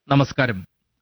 നമസ്കാരം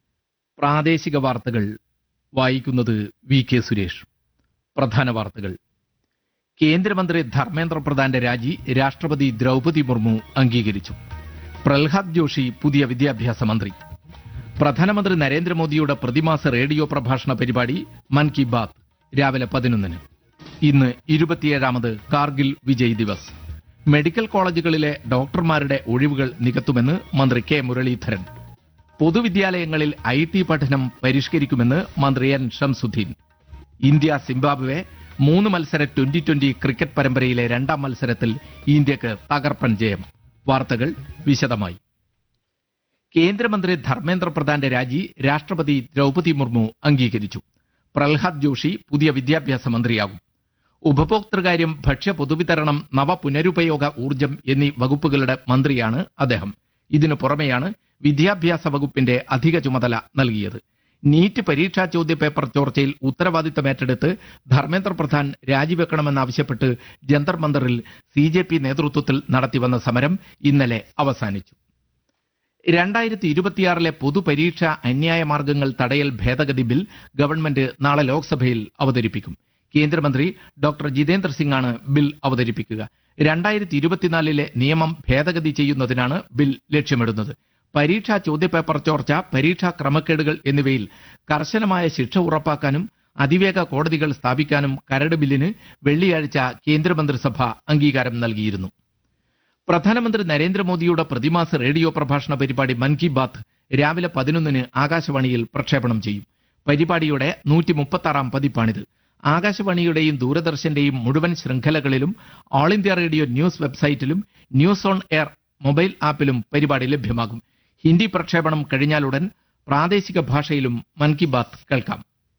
പ്രാദേശിക വാർത്തകൾ വായിക്കുന്നത് വി കെ സുരേഷ് പ്രധാന വാർത്തകൾ കേന്ദ്രമന്ത്രി ധർമ്മേന്ദ്ര പ്രധാന്റെ രാജി രാഷ്ട്രപതി ദ്രൗപതി മുർമു അംഗീകരിച്ചു പ്രഹ്ലാദ് ജോഷി പുതിയ വിദ്യാഭ്യാസ മന്ത്രി പ്രധാനമന്ത്രി നരേന്ദ്രമോദിയുടെ പ്രതിമാസ റേഡിയോ പ്രഭാഷണ പരിപാടി മൻ കി ബാത്ത് രാവിലെ പതിനൊന്നിന് ഇന്ന് ഇരുപത്തിയേഴാമത് കാർഗിൽ വിജയ് ദിവസ് മെഡിക്കൽ കോളേജുകളിലെ ഡോക്ടർമാരുടെ ഒഴിവുകൾ നികത്തുമെന്ന് മന്ത്രി കെ മുരളീധരൻ പൊതുവിദ്യാലയങ്ങളിൽ ഐ ടി പഠനം പരിഷ്കരിക്കുമെന്ന് മന്ത്രി എൻ ഷംസുദ്ദീൻ ഇന്ത്യ സിംബാബ്വെ മൂന്ന് മത്സര ട്വന്റി ട്വന്റി ക്രിക്കറ്റ് പരമ്പരയിലെ രണ്ടാം മത്സരത്തിൽ ഇന്ത്യക്ക് തകർപ്പൻ ജയം വാർത്തകൾ വിശദമായി കേന്ദ്രമന്ത്രി ധർമ്മേന്ദ്ര പ്രധാന്റെ രാജി രാഷ്ട്രപതി ദ്രൗപതി മുർമു അംഗീകരിച്ചു പ്രഹ്ലാദ് ജോഷി പുതിയ വിദ്യാഭ്യാസ മന്ത്രിയാകും ഉപഭോക്തൃകാര്യം ഭക്ഷ്യ പൊതുവിതരണം നവ പുനരുപയോഗ ഊർജം എന്നീ വകുപ്പുകളുടെ മന്ത്രിയാണ് അദ്ദേഹം ഇതിനു പുറമെയാണ് വിദ്യാഭ്യാസ വകുപ്പിന്റെ അധിക ചുമതല നൽകിയത് നീറ്റ് പരീക്ഷാ ചോദ്യപേപ്പർ ചോർച്ചയിൽ ഉത്തരവാദിത്തമേറ്റെടുത്ത് ധർമ്മേന്ദ്ര പ്രധാൻ രാജിവെക്കണമെന്നാവശ്യപ്പെട്ട് ജന്തർ മന്ദറിൽ സി ജെ പി നേതൃത്വത്തിൽ നടത്തിവന്ന സമരം ഇന്നലെ അവസാനിച്ചു രണ്ടായിരത്തി ഇരുപത്തിയാറിലെ പൊതുപരീക്ഷ അന്യായ മാർഗങ്ങൾ തടയൽ ഭേദഗതി ബിൽ ഗവൺമെന്റ് നാളെ ലോക്സഭയിൽ അവതരിപ്പിക്കും കേന്ദ്രമന്ത്രി ഡോക്ടർ ജിതേന്ദ്ര സിംഗാണ് ബിൽ അവതരിപ്പിക്കുക രണ്ടായിരത്തി ഇരുപത്തിനാലിലെ നിയമം ഭേദഗതി ചെയ്യുന്നതിനാണ് ബിൽ ലക്ഷ്യമിടുന്നത് പരീക്ഷാ ചോദ്യപേപ്പർ ചോർച്ച പരീക്ഷാ ക്രമക്കേടുകൾ എന്നിവയിൽ കർശനമായ ശിക്ഷ ഉറപ്പാക്കാനും അതിവേഗ കോടതികൾ സ്ഥാപിക്കാനും കരട് ബില്ലിന് വെള്ളിയാഴ്ച കേന്ദ്രമന്ത്രിസഭ അംഗീകാരം നൽകിയിരുന്നു പ്രധാനമന്ത്രി നരേന്ദ്രമോദിയുടെ പ്രതിമാസ റേഡിയോ പ്രഭാഷണ പരിപാടി മൻ കി ബാത്ത് രാവിലെ പതിനൊന്നിന് ആകാശവാണിയിൽ പ്രക്ഷേപണം ചെയ്യും പരിപാടിയുടെ നൂറ്റി മുപ്പത്തി പതിപ്പാണിത് ആകാശവാണിയുടെയും ദൂരദർശന്റെയും മുഴുവൻ ശൃംഖലകളിലും ഓൾ ഇന്ത്യ റേഡിയോ ന്യൂസ് വെബ്സൈറ്റിലും ന്യൂസ് ഓൺ എയർ മൊബൈൽ ആപ്പിലും പരിപാടി ലഭ്യമാകും ഹിന്ദി പ്രക്ഷേപണം കഴിഞ്ഞാലുടൻ പ്രാദേശിക ഭാഷയിലും മൻ കി ബാത്ത് കേൾക്കാം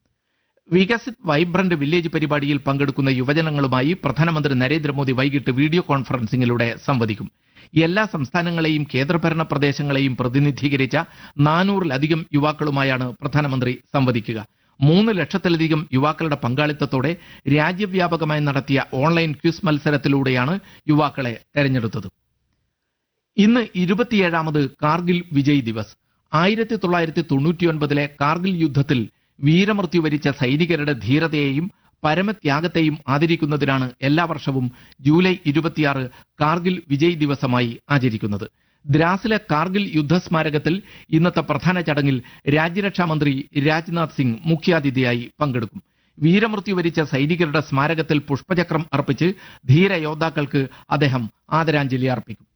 വികസിത് വൈബ്രന്റ് വില്ലേജ് പരിപാടിയിൽ പങ്കെടുക്കുന്ന യുവജനങ്ങളുമായി പ്രധാനമന്ത്രി നരേന്ദ്രമോദി വൈകിട്ട് വീഡിയോ കോൺഫറൻസിംഗിലൂടെ സംവദിക്കും എല്ലാ സംസ്ഥാനങ്ങളെയും കേന്ദ്രഭരണ പ്രദേശങ്ങളെയും പ്രതിനിധീകരിച്ച നാനൂറിലധികം യുവാക്കളുമായാണ് പ്രധാനമന്ത്രി സംവദിക്കുക മൂന്ന് ലക്ഷത്തിലധികം യുവാക്കളുടെ പങ്കാളിത്തത്തോടെ രാജ്യവ്യാപകമായി നടത്തിയ ഓൺലൈൻ ക്വിസ് മത്സരത്തിലൂടെയാണ് യുവാക്കളെ തെരഞ്ഞെടുത്തത് ഇന്ന് ഇരുപത്തിയേഴാമത് കാർഗിൽ വിജയ് ദിവസ് ആയിരത്തി തൊള്ളായിരത്തി തൊണ്ണൂറ്റിയൊൻപതിലെ കാർഗിൽ യുദ്ധത്തിൽ വീരമൃത്യു വരിച്ച സൈനികരുടെ ധീരതയെയും പരമത്യാഗത്തെയും ആദരിക്കുന്നതിനാണ് എല്ലാ വർഷവും ജൂലൈ ഇരുപത്തിയാറ് കാർഗിൽ വിജയ് ദിവസമായി ആചരിക്കുന്നത് ദ്രാസിലെ കാർഗിൽ യുദ്ധസ്മാരകത്തിൽ ഇന്നത്തെ പ്രധാന ചടങ്ങിൽ രാജ്യരക്ഷാ മന്ത്രി രാജ്നാഥ് സിംഗ് മുഖ്യാതിഥിയായി പങ്കെടുക്കും വീരമൃത്യു വരിച്ച സൈനികരുടെ സ്മാരകത്തിൽ പുഷ്പചക്രം അർപ്പിച്ച് ധീര യോദ്ധാക്കൾക്ക് അദ്ദേഹം ആദരാഞ്ജലി അർപ്പിക്കും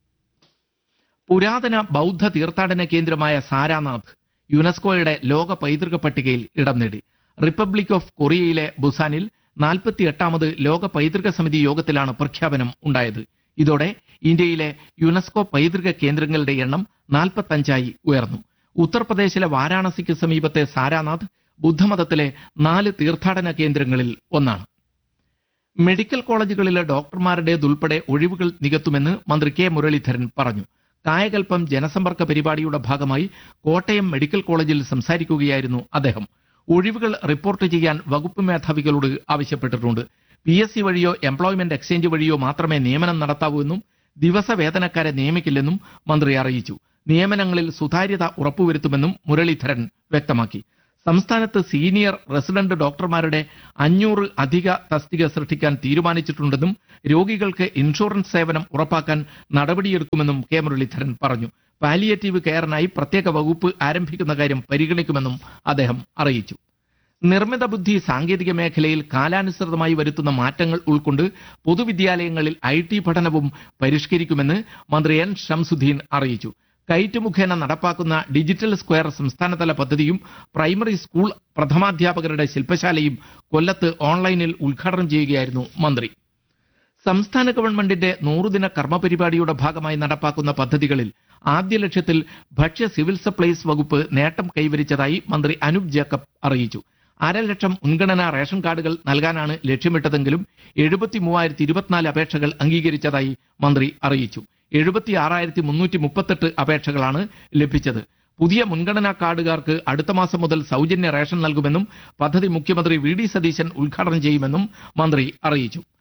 പുരാതന ബൗദ്ധ തീർത്ഥാടന കേന്ദ്രമായ സാരാനാഥ് യുനെസ്കോയുടെ ലോക പൈതൃക പട്ടികയിൽ ഇടം നേടി റിപ്പബ്ലിക് ഓഫ് കൊറിയയിലെ ബുസാനിൽ നാൽപ്പത്തി എട്ടാമത് ലോക പൈതൃക സമിതി യോഗത്തിലാണ് പ്രഖ്യാപനം ഉണ്ടായത് ഇതോടെ ഇന്ത്യയിലെ യുനെസ്കോ പൈതൃക കേന്ദ്രങ്ങളുടെ എണ്ണം നാൽപ്പത്തഞ്ചായി ഉയർന്നു ഉത്തർപ്രദേശിലെ വാരാണസിക്ക് സമീപത്തെ സാരാനാഥ് ബുദ്ധമതത്തിലെ നാല് തീർത്ഥാടന കേന്ദ്രങ്ങളിൽ ഒന്നാണ് മെഡിക്കൽ കോളേജുകളിലെ ഡോക്ടർമാരുടേതുൾപ്പെടെ ഒഴിവുകൾ നികത്തുമെന്ന് മന്ത്രി കെ മുരളീധരൻ പറഞ്ഞു കായകൽപ്പം ജനസമ്പർക്ക പരിപാടിയുടെ ഭാഗമായി കോട്ടയം മെഡിക്കൽ കോളേജിൽ സംസാരിക്കുകയായിരുന്നു അദ്ദേഹം ഒഴിവുകൾ റിപ്പോർട്ട് ചെയ്യാൻ വകുപ്പ് മേധാവികളോട് ആവശ്യപ്പെട്ടിട്ടുണ്ട് പി എസ് സി വഴിയോ എംപ്ലോയ്മെന്റ് എക്സ്ചേഞ്ച് വഴിയോ മാത്രമേ നിയമനം നടത്താവൂ എന്നും ദിവസ വേതനക്കാരെ നിയമിക്കില്ലെന്നും മന്ത്രി അറിയിച്ചു നിയമനങ്ങളിൽ സുതാര്യത ഉറപ്പുവരുത്തുമെന്നും മുരളീധരൻ വ്യക്തമാക്കി സംസ്ഥാനത്ത് സീനിയർ റെസിഡന്റ് ഡോക്ടർമാരുടെ അഞ്ഞൂറ് അധിക തസ്തിക സൃഷ്ടിക്കാൻ തീരുമാനിച്ചിട്ടുണ്ടെന്നും രോഗികൾക്ക് ഇൻഷുറൻസ് സേവനം ഉറപ്പാക്കാൻ നടപടിയെടുക്കുമെന്നും കെ മുരളീധരൻ പറഞ്ഞു പാലിയേറ്റീവ് കെയറിനായി പ്രത്യേക വകുപ്പ് ആരംഭിക്കുന്ന കാര്യം പരിഗണിക്കുമെന്നും അദ്ദേഹം അറിയിച്ചു നിർമ്മിത ബുദ്ധി സാങ്കേതിക മേഖലയിൽ കാലാനുസൃതമായി വരുത്തുന്ന മാറ്റങ്ങൾ ഉൾക്കൊണ്ട് പൊതുവിദ്യാലയങ്ങളിൽ ഐ ടി പഠനവും പരിഷ്കരിക്കുമെന്ന് മന്ത്രി എൻ ഷംസുദ്ദീൻ അറിയിച്ചു കൈറ്റ് മുഖേന നടപ്പാക്കുന്ന ഡിജിറ്റൽ സ്ക്വയർ സംസ്ഥാനതല പദ്ധതിയും പ്രൈമറി സ്കൂൾ പ്രഥമാധ്യാപകരുടെ ശില്പശാലയും കൊല്ലത്ത് ഓൺലൈനിൽ ഉദ്ഘാടനം ചെയ്യുകയായിരുന്നു മന്ത്രി സംസ്ഥാന ഗവൺമെന്റിന്റെ നൂറുദിന കർമ്മ പരിപാടിയുടെ ഭാഗമായി നടപ്പാക്കുന്ന പദ്ധതികളിൽ ആദ്യ ലക്ഷ്യത്തിൽ ഭക്ഷ്യ സിവിൽ സപ്ലൈസ് വകുപ്പ് നേട്ടം കൈവരിച്ചതായി മന്ത്രി അനൂപ് ജേക്കബ് അറിയിച്ചു അര ലക്ഷം മുൻഗണനാ റേഷൻ കാർഡുകൾ നൽകാനാണ് ലക്ഷ്യമിട്ടതെങ്കിലും എഴുപത്തി മൂവായിരത്തി ഇരുപത്തിനാല് അപേക്ഷകൾ അംഗീകരിച്ചതായി മന്ത്രി അറിയിച്ചു എഴുപത്തി ആറായിരത്തി മുന്നൂറ്റി മുപ്പത്തെട്ട് അപേക്ഷകളാണ് ലഭിച്ചത് പുതിയ മുൻഗണനാ കാർഡുകാർക്ക് അടുത്ത മാസം മുതൽ സൗജന്യ റേഷൻ നൽകുമെന്നും പദ്ധതി മുഖ്യമന്ത്രി വി ഡി സതീശൻ ഉദ്ഘാടനം ചെയ്യുമെന്നും മന്ത്രി അറിയിച്ചു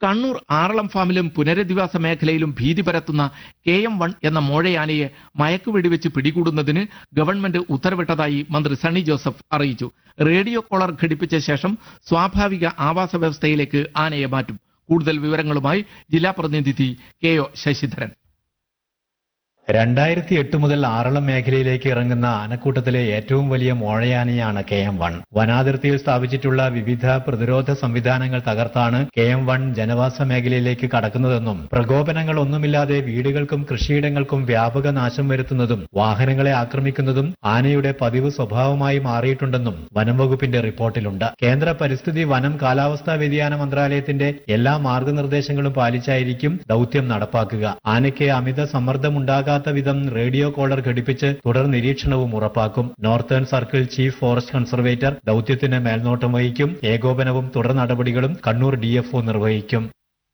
കണ്ണൂർ ആറളം ഫാമിലും പുനരധിവാസ മേഖലയിലും ഭീതി പരത്തുന്ന കെ എം വൺ എന്ന മോഴയാനയെ മയക്കുവെടിവെച്ച് പിടികൂടുന്നതിന് ഗവൺമെന്റ് ഉത്തരവിട്ടതായി മന്ത്രി സണ്ണി ജോസഫ് അറിയിച്ചു റേഡിയോ കോളർ ഘടിപ്പിച്ച ശേഷം സ്വാഭാവിക ആവാസ വ്യവസ്ഥയിലേക്ക് ആനയെ മാറ്റും കൂടുതൽ വിവരങ്ങളുമായി ജില്ലാ പ്രതിനിധി കെ ഒ ശശിധരൻ രണ്ടായിരത്തി എട്ട് മുതൽ ആറളം മേഖലയിലേക്ക് ഇറങ്ങുന്ന ആനക്കൂട്ടത്തിലെ ഏറ്റവും വലിയ മോഴയാനയാണ് കെ എം വൺ വനാതിർത്തിയിൽ സ്ഥാപിച്ചിട്ടുള്ള വിവിധ പ്രതിരോധ സംവിധാനങ്ങൾ തകർത്താണ് കെ എം വൺ ജനവാസ മേഖലയിലേക്ക് കടക്കുന്നതെന്നും പ്രകോപനങ്ങൾ ഒന്നുമില്ലാതെ വീടുകൾക്കും കൃഷിയിടങ്ങൾക്കും വ്യാപക നാശം വരുത്തുന്നതും വാഹനങ്ങളെ ആക്രമിക്കുന്നതും ആനയുടെ പതിവ് സ്വഭാവമായി മാറിയിട്ടുണ്ടെന്നും വനം വകുപ്പിന്റെ റിപ്പോർട്ടിലുണ്ട് കേന്ദ്ര പരിസ്ഥിതി വനം കാലാവസ്ഥാ വ്യതിയാന മന്ത്രാലയത്തിന്റെ എല്ലാ മാർഗനിർദ്ദേശങ്ങളും പാലിച്ചായിരിക്കും ദൌത്യം നടപ്പാക്കുക ആനയ്ക്ക് അമിത സമ്മർദ്ദമുണ്ടാകാത്ത വിധം റേഡിയോ കോളർ ഘടിപ്പിച്ച് തുടർ നിരീക്ഷണവും ഉറപ്പാക്കും northern circle chief forest conservator ദൌത്യത്തിന് മേൽനോട്ടം വഹിക്കും ഏകോപനവും തുടർ നടപടികളും കണ്ണൂർ ഡിഎഫ്ഒ നിർവഹിക്കും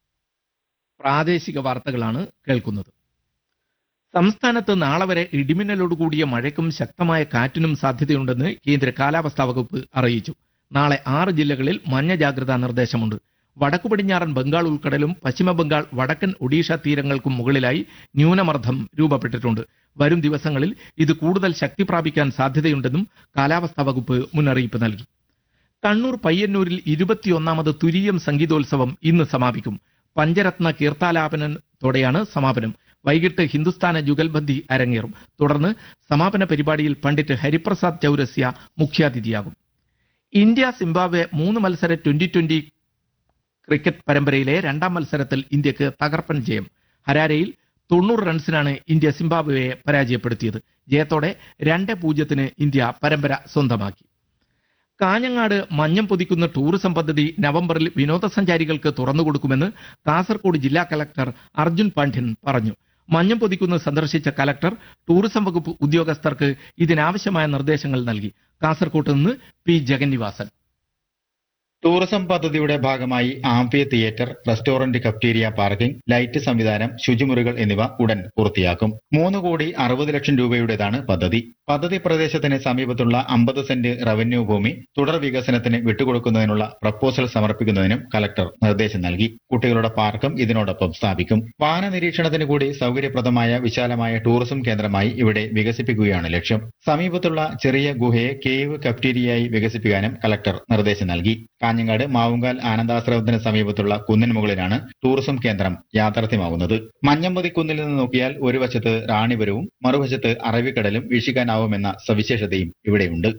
പ്രാദേശിക വാർത്തകളാണ് കേൾക്കുന്നത് സംസ്ഥാനത്ത് നാളെ വരെ ഇടിമിന്നലോടുകൂടിയ മഴയ്ക്കും ശക്തമായ കാറ്റിനും സാധ്യതയുണ്ടെന്ന് കേന്ദ്ര കാലാവസ്ഥാ വകുപ്പ് അറിയിച്ചു നാളെ ആറ് ജില്ലകളിൽ മഞ്ഞ ജാഗ്രതാ നിർദ്ദേശമുണ്ട് വടക്കു പടിഞ്ഞാറൻ ബംഗാൾ ഉൾക്കടലും പശ്ചിമ ബംഗാൾ വടക്കൻ ഒഡീഷ തീരങ്ങൾക്കും മുകളിലായി ന്യൂനമർദ്ദം രൂപപ്പെട്ടിട്ടുണ്ട് വരും ദിവസങ്ങളിൽ ഇത് കൂടുതൽ ശക്തി പ്രാപിക്കാൻ സാധ്യതയുണ്ടെന്നും കാലാവസ്ഥാ വകുപ്പ് മുന്നറിയിപ്പ് നൽകി കണ്ണൂർ പയ്യന്നൂരിൽ ഇരുപത്തിയൊന്നാമത് തുരീയം സംഗീതോത്സവം ഇന്ന് സമാപിക്കും പഞ്ചരത്ന കീർത്താലാപനത്തോടെയാണ് സമാപനം വൈകിട്ട് ഹിന്ദുസ്ഥാന ജുഗൽബന്ദി അരങ്ങേറും തുടർന്ന് സമാപന പരിപാടിയിൽ പണ്ഡിറ്റ് ഹരിപ്രസാദ് ചൌരസ്യ മുഖ്യാതിഥിയാകും ഇന്ത്യ സിംബാബ്വെ മൂന്ന് മത്സര ട്വന്റി ട്വന്റി ക്രിക്കറ്റ് പരമ്പരയിലെ രണ്ടാം മത്സരത്തിൽ ഇന്ത്യക്ക് തകർപ്പൻ ജയം ഹരാരയിൽ തൊണ്ണൂറ് റൺസിനാണ് ഇന്ത്യ സിംബാബ്വെയെ പരാജയപ്പെടുത്തിയത് ജയത്തോടെ രണ്ട് പൂജ്യത്തിന് ഇന്ത്യ പരമ്പര സ്വന്തമാക്കി കാഞ്ഞങ്ങാട് മഞ്ഞം പൊതിക്കുന്ന ടൂറിസം പദ്ധതി നവംബറിൽ വിനോദസഞ്ചാരികൾക്ക് തുറന്നുകൊടുക്കുമെന്ന് കാസർഗോഡ് ജില്ലാ കലക്ടർ അർജുൻ പാണ്ഡ്യൻ പറഞ്ഞു മഞ്ഞം പൊതിക്കുന്ന് സന്ദർശിച്ച കലക്ടർ ടൂറിസം വകുപ്പ് ഉദ്യോഗസ്ഥർക്ക് ഇതിനാവശ്യമായ നിർദ്ദേശങ്ങൾ നൽകി കാസർകോട്ട് നിന്ന് പി ജഗന്നിവാസൻ ടൂറിസം പദ്ധതിയുടെ ഭാഗമായി amphitheatre restaurant cafeteria parking light സംവിധാനം ശുചിമുറികൾ എന്നിവ ഉടൻ പൂർത്തിയാക്കും മൂന്ന് കോടി അറുപത് ലക്ഷം രൂപയുടേതാണ് പദ്ധതി പദ്ധതി പ്രദേശത്തിന് സമീപത്തുള്ള അമ്പത് സെന്റ് റവന്യൂ ഭൂമി തുടർ വികസനത്തിന് വിട്ടുകൊടുക്കുന്നതിനുള്ള പ്രപ്പോസൽ സമർപ്പിക്കുന്നതിനും കലക്ടർ നിർദ്ദേശം നൽകി കുട്ടികളുടെ പാർക്കും ഇതിനോടൊപ്പം സ്ഥാപിക്കും വാഹന നിരീക്ഷണത്തിന് കൂടി സൗകര്യപ്രദമായ വിശാലമായ ടൂറിസം കേന്ദ്രമായി ഇവിടെ വികസിപ്പിക്കുകയാണ് ലക്ഷ്യം സമീപത്തുള്ള ചെറിയ ഗുഹയെ കേവ് കഫ്റ്റീരിയയായി വികസിപ്പിക്കാനും കലക്ടർ നിർദ്ദേശം നൽകി കാഞ്ഞങ്ങാട് മാവുങ്കാൽ ആനന്ദാശ്രമത്തിന് സമീപത്തുള്ള കുന്നിന് മുകളിലാണ് ടൂറിസം കേന്ദ്രം യാഥാർത്ഥ്യമാകുന്നത് മഞ്ഞമ്പതി കുന്നിൽ നിന്ന് നോക്കിയാൽ ഒരു വശത്ത് റാണിപുരവും മറുവശത്ത് അറബിക്കടലും വീക്ഷിക്കാനാവുമെന്ന സവിശേഷതയും ഇവിടെയുണ്ട്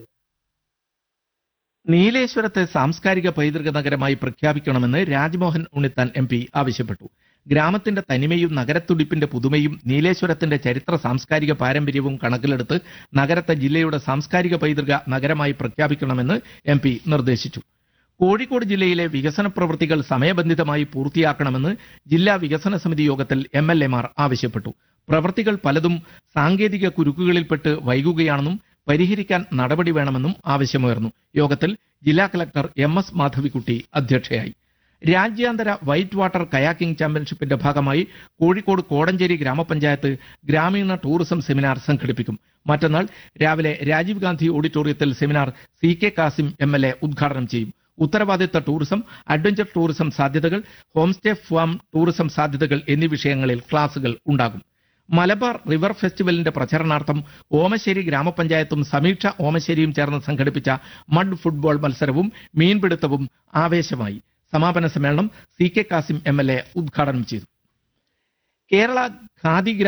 നീലേശ്വരത്തെ സാംസ്കാരിക പൈതൃക നഗരമായി പ്രഖ്യാപിക്കണമെന്ന് രാജ്മോഹൻ ഉണ്ണിത്താൻ എം പി ആവശ്യപ്പെട്ടു ഗ്രാമത്തിന്റെ തനിമയും നഗരത്തുടിപ്പിന്റെ പുതുമയും നീലേശ്വരത്തിന്റെ ചരിത്ര സാംസ്കാരിക പാരമ്പര്യവും കണക്കിലെടുത്ത് നഗരത്തെ ജില്ലയുടെ സാംസ്കാരിക പൈതൃക നഗരമായി പ്രഖ്യാപിക്കണമെന്ന് എം പി നിർദ്ദേശിച്ചു കോഴിക്കോട് ജില്ലയിലെ വികസന പ്രവൃത്തികൾ സമയബന്ധിതമായി പൂർത്തിയാക്കണമെന്ന് ജില്ലാ വികസന സമിതി യോഗത്തിൽ എം എൽ എമാർ ആവശ്യപ്പെട്ടു പ്രവൃത്തികൾ പലതും സാങ്കേതിക കുരുക്കുകളിൽപ്പെട്ട് വൈകുകയാണെന്നും പരിഹരിക്കാൻ നടപടി വേണമെന്നും ആവശ്യമുയർന്നു യോഗത്തിൽ ജില്ലാ കലക്ടർ എം എസ് മാധവിക്കുട്ടി അധ്യക്ഷയായി രാജ്യാന്തര വൈറ്റ് വാട്ടർ കയാക്കിംഗ് ചാമ്പ്യൻഷിപ്പിന്റെ ഭാഗമായി കോഴിക്കോട് കോടഞ്ചേരി ഗ്രാമപഞ്ചായത്ത് ഗ്രാമീണ ടൂറിസം സെമിനാർ സംഘടിപ്പിക്കും മറ്റന്നാൾ രാവിലെ രാജീവ് ഗാന്ധി ഓഡിറ്റോറിയത്തിൽ seminar C K Kasim M L A ഉദ്ഘാടനം ചെയ്യും ഉത്തരവാദിത്ത ടൂറിസം അഡ്വഞ്ചർ ടൂറിസം സാധ്യതകൾ ഹോംസ്റ്റേ ഫാം ടൂറിസം സാധ്യതകൾ എന്നീ വിഷയങ്ങളിൽ ക്ലാസുകൾ ഉണ്ടാകും മലബാർ റിവർ ഫെസ്റ്റിവലിന്റെ പ്രചരണാർത്ഥം ഓമശ്ശേരി ഗ്രാമപഞ്ചായത്തും സമീക്ഷ ഓമശ്ശേരിയും ചേർന്ന് സംഘടിപ്പിച്ച മഡ് ഫുട്ബോൾ മത്സരവും മീൻപിടുത്തവും ആവേശമായി സമാപന സമ്മേളനം C K Kasim M L A ഉദ്ഘാടനം ചെയ്തു കേരള ഖാദി